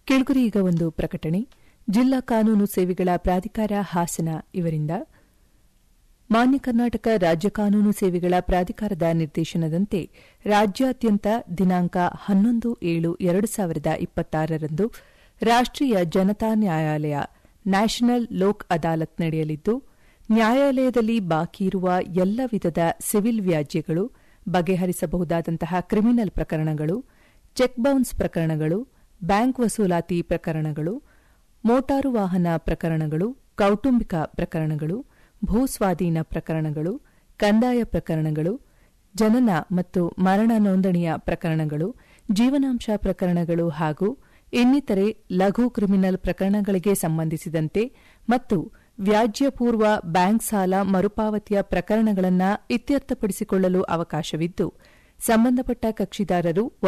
ಕೆಳಗುರಿ ಈಗ ಒಂದು ಪ್ರಕಟಣೆ ಜಿಲ್ಲಾ ಕಾನೂನು ಸೇವೆಗಳ ಪ್ರಾಧಿಕಾರ ಹಾಸನ ಇವರಿಂದ ಮಾನ್ಯ ಕರ್ನಾಟಕ ರಾಜ್ಯ ಕಾನೂನು ಸೇವೆಗಳ ಪ್ರಾಧಿಕಾರದ ನಿರ್ದೇಶನದಂತೆ ರಾಜ್ಯಾದ್ಯಂತ ದಿನಾಂಕ ಹನ್ನೊಂದು ಏಳು ಎರಡು ಸಾವಿರದ ಇಪ್ಪತ್ತಾರರಂದು ರಾಷ್ಟೀಯ ಜನತಾ ನ್ಯಾಯಾಲಯ ನ್ಯಾಷನಲ್ ಲೋಕ್ ಅದಾಲತ್ ನಡೆಯಲಿದ್ದು ನ್ಯಾಯಾಲಯದಲ್ಲಿ ಬಾಕಿ ಇರುವ ಎಲ್ಲ ವಿಧದ ಸಿವಿಲ್ ವ್ಯಾಜ್ಯಗಳು ಬಗೆಹರಿಸಬಹುದಾದಂತಹ ಕ್ರಿಮಿನಲ್ ಪ್ರಕರಣಗಳು ಚೆಕ್ ಬೌನ್ಸ್ ಪ್ರಕರಣಗಳು ಬ್ಯಾಂಕ್ ವಸೂಲಾತಿ ಪ್ರಕರಣಗಳು ಮೋಟಾರು ವಾಹನ ಪ್ರಕರಣಗಳು ಕೌಟುಂಬಿಕ ಪ್ರಕರಣಗಳು ಭೂಸ್ವಾಧೀನ ಪ್ರಕರಣಗಳು ಕಂದಾಯ ಪ್ರಕರಣಗಳು ಜನನ ಮತ್ತು ಮರಣ ನೋಂದಣಿಯ ಪ್ರಕರಣಗಳು ಜೀವನಾಂಶ ಪ್ರಕರಣಗಳು ಹಾಗೂ ಇನ್ನಿತರೆ ಲಘು ಕ್ರಿಮಿನಲ್ ಪ್ರಕರಣಗಳಿಗೆ ಸಂಬಂಧಿಸಿದಂತೆ ಮತ್ತು ವ್ಯಾಜ್ಯಪೂರ್ವ ಬ್ಯಾಂಕ್ ಸಾಲ ಮರುಪಾವತಿಯ ಪ್ರಕರಣಗಳನ್ನು ಇತ್ಯರ್ಥಪಡಿಸಿಕೊಳ್ಳಲು ಅವಕಾಶವಿದ್ದು ಸಂಬಂಧಪಟ್ಟ ಕಕ್ಷಿದಾರರು